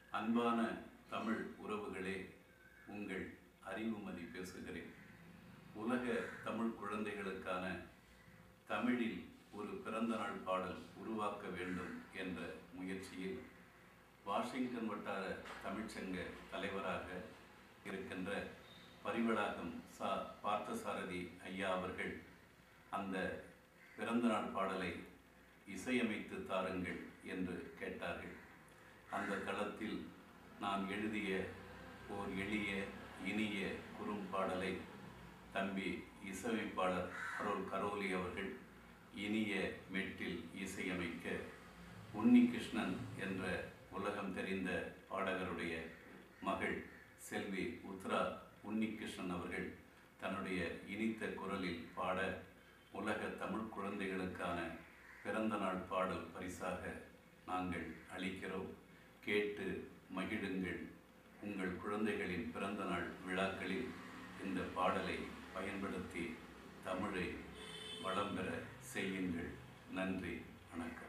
அன்பான தமிழ் உறவுகளே உங்கள் அறிவுமதி பேசுகிறேன் உலக தமிழ் குழந்தைகளுக்கான தமிழில் ஒரு பிறந்தநாள் பாடல் உருவாக்க வேண்டும் என்ற முயற்சியில் வாஷிங்டன் வட்டார தமிழ்ச்சங்க தலைவராக இருக்கின்ற பரிவளாகம் சா பார்த்தசாரதி ஐயா அவர்கள் அந்த பிறந்தநாள் பாடலை இசையமைத்து தாருங்கள் என்று கேட்டார்கள் அந்த தளத்தில் நான் எழுதிய ஓர் எளிய இனிய குறும்பாடலை தம்பி இசையமைப்பாளர் அருள் கரோலி அவர்கள் இனிய மெட்டில் இசையமைக்க உன்னி கிருஷ்ணன் என்ற உலகம் தெரிந்த பாடகருடைய மகள் செல்வி உத்ரா உன்னிகிருஷ்ணன் அவர்கள் தன்னுடைய இனித்த குரலில் பாட உலக தமிழ் குழந்தைகளுக்கான பிறந்தநாள் பாடல் பரிசாக நாங்கள் அளிக்கிறோம் கேட்டு மகிழுங்கள் உங்கள் குழந்தைகளின் பிறந்தநாள் விழாக்களில் இந்த பாடலை பயன்படுத்தி தமிழை வளம் பெற செய்யுங்கள் நன்றி வணக்கம்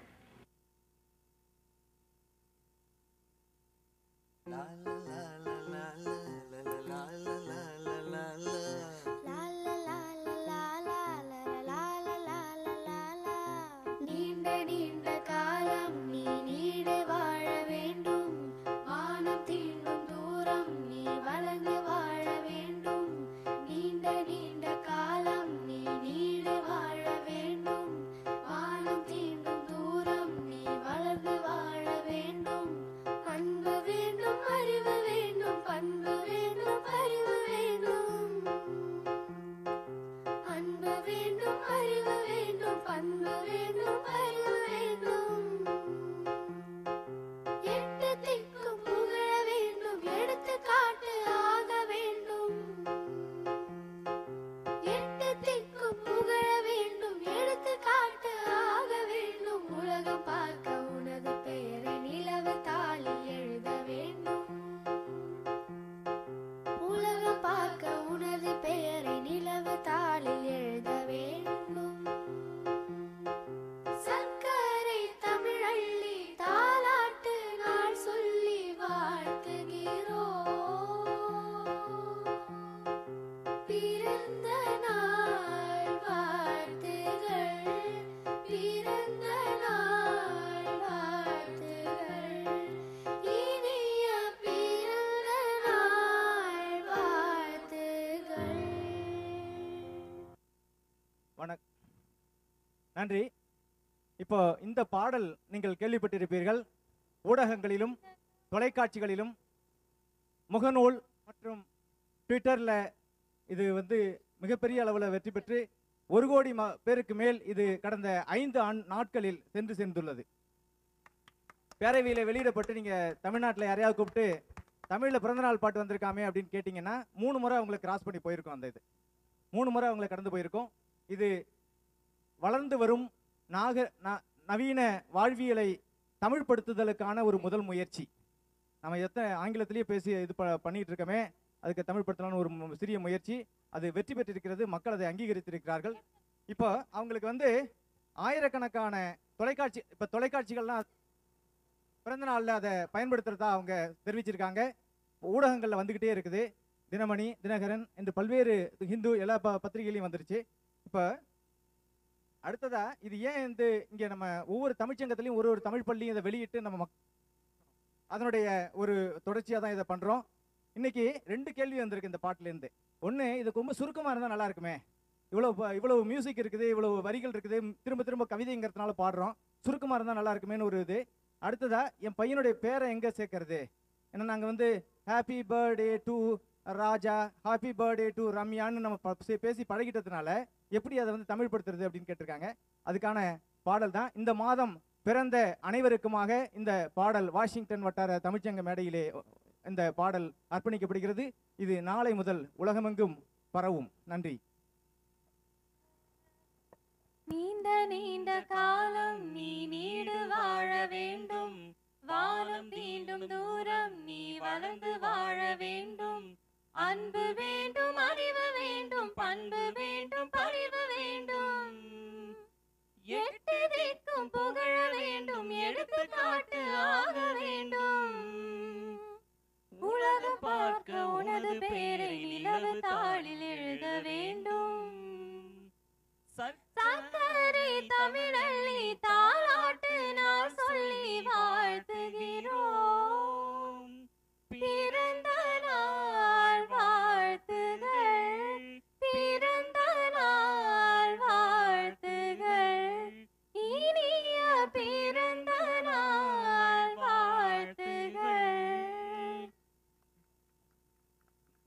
நீண்ட நீண்ட காலம் நீ நீடு வாழ வேண்டும் வானம் தீண்டும் தூரம் நீ வளர்ந்து வாழ வேண்டும் நீண்ட நீண்ட காலம் நீ நீடு வாழ வேண்டும் வானம் தீண்டும் தூரம் நீ வளர்ந்து வாழ வேண்டும் அன்பு வேண்டும் அறிவு வேண்டும் பண்பு வேண்டும் அறிவு வேண்டும் அன்பு வேண்டும் அறிவு வேண்டும் பண்பு வேண்டும் அறிவு வேண்டும் எட்டு திக்கும் புகழ வேண்டும் எடுத்துக்காட்டு ஆக வேண்டும் எட்டு திக்கும் புகழ வேண்டும் எடுத்துக்காட்டு ஆக வேண்டும் உலகம் பார்க்க உனது பெயரை நிலவு தாளில் எழுத வேண்டும் உலகம் பார்க்க உனது பெயரை நிலவு தாளில் எழுத வேண்டும் சர்க்கரை தமிழள்ளி தாலாட்டு நாள் சொல்லி வாழ்த்துகிறோம் பிறந்த நாள் வாழ்த்துகள் பிறந்த நாள் வாழ்த்துகள் இனிய பிறந்த நாள் வாழ்த்துகள் வணக் நன்றி இப்போ இந்த பாடல் நீங்கள் கேள்விப்பட்டிருப்பீர்கள் ஊடகங்களிலும் தொலைக்காட்சிகளிலும் முகநூல் மற்றும் ட்விட்டரில் இது வந்து மிகப்பெரிய அளவில் வெற்றி பெற்று ஒரு கோடி ம பேருக்கு மேல் இது கடந்த ஐந்து ஆண் நாட்களில் சென்று சேர்ந்துள்ளது பேரவையில் வெளியிடப்பட்டு நீங்கள் தமிழ்நாட்டில் யாரையாவது கூப்பிட்டு தமிழில் பிறந்தநாள் பாட்டு வந்திருக்காமே அப்படின்னு கேட்டிங்கன்னா மூணு முறை அவங்களை கிராஸ் பண்ணி போயிருக்கோம் அந்த இது மூணு முறை அவங்களை கடந்து போயிருக்கோம் இது வளர்ந்து வரும் நாக ந- நவீன வாழ்வியலை தமிழ்படுத்துதலுக்கான ஒரு முதல் முயற்சி நம்ம எத்தனை ஆங்கிலத்திலேயே பேசி இது ப பண்ணிட்டு இருக்கோமே அதுக்கு தமிழ்படுத்தலாம்னு ஒரு மு- சிறிய முயற்சி அது வெற்றி பெற்றிருக்கிறது மக்கள் அதை அங்கீகரித்திருக்கிறார்கள் இப்போ அவங்களுக்கு வந்து ஆயிரக்கணக்கான தொலைக்காட்சி இப்போ தொலைக்காட்சிகள்லாம் பிறந்த நாளில் அதை பயன்படுத்துறதா அவங்க தெரிவிச்சிருக்காங்க ஊடகங்களில் வந்துக்கிட்டே இருக்குது தினமணி தினகரன் என்று பல்வேறு ஹிந்து எல்லா ப பத்திரிகையிலையும் வந்துருச்சு இப்போ அடுத்ததா இது ஏன் வந்து இங்கே நம்ம ஒவ்வொரு தமிழ்ச்சங்கத்திலையும் ஒரு ஒரு தமிழ் பள்ளியும் இதை வெளியிட்டு நம்ம மக் அதனுடைய ஒரு தொடர்ச்சியாக தான் இதை பண்ணுறோம் இன்னைக்கு ரெண்டு கேள்வி வந்திருக்கு இந்த பாட்டுலேருந்து ஒன்று இது ரொம்ப சுருக்கமாக இருந்தால் நல்லா இருக்குமே இவ்வளோ ப- இவ்வளவு மியூசிக் இருக்குது இவ்வளவு வரிகள் இருக்குது திரும்ப திரும்ப கவிதைங்கிறதுனால பாடுறோம் சுருக்கமாக இருந்தால் நல்லா இருக்குமேன்னு ஒரு இது அடுத்ததா என் பையனுடைய பேரை எங்கே சேர்க்கறது ஏன்னா நாங்கள் வந்து happy birthday to Raja happy birthday to ரம்யான்னு நம்ம ப- பே- பேசி பழகிட்டதுனால எப்படி அதை வந்து தமிழ்படுத்துறது அப்படின்னு கேட்டிருக்காங்க அதுக்கான பாடல் தான் இந்த மாதம் பிறந்த அனைவருக்குமாக இந்த பாடல் வாஷிங்டன் வட்டார தமிழ்ச்சங்க மேடையிலே இந்த பாடல் அர்ப்பணிக்கப்படுகிறது இது நாளை முதல் உலகமெங்கும் பரவும் நன்றி நீண்ட நீண்ட காலம் நீ நீடு வாழ வேண்டும் வானம் தீண்டும் தூரம் நீ வளர்ந்து வாழ வேண்டும் அன்பு வேண்டும் அறிவு வேண்டும் பண்பு வேண்டும் பரிவு வேண்டும் எட்டு திக்கும் புகழ வேண்டும் எடுத்துக்காட்டு ஆக வேண்டும்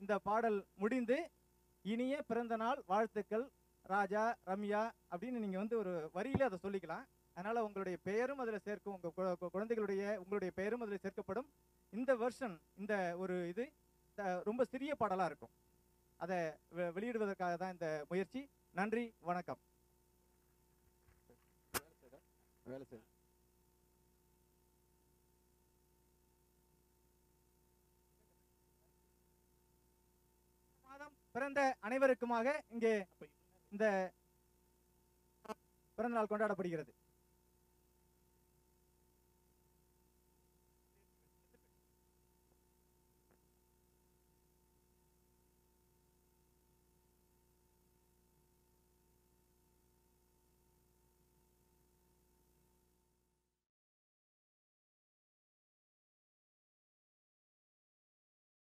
இந்த பாடல் முடிந்து இனிய பிறந்த நாள் வாழ்த்துக்கள் ராஜா ரம்யா அப்படின்னு நீங்கள் வந்து ஒரு வரியில அதை சொல்லிக்கலாம் அதனால் உங்களுடைய பெயரும் அதில் சேர்க்கும் உங்கள் குழந்தைகளுடைய உங்களுடைய பெயரும் அதில் சேர்க்கப்படும் இந்த வெர்ஷன் இந்த ஒரு இது த- ரொம்ப சிறிய பாடலாக இருக்கும் அதை வெ- வெளியிடுவதற்காக தான் இந்த முயற்சி நன்றி வணக்கம் வேலை செய்ய மாதம் பிறந்த அனைவருக்குமாக இங்கே இந்த பிறந்தநாள் கொண்டாடப்படுகிறது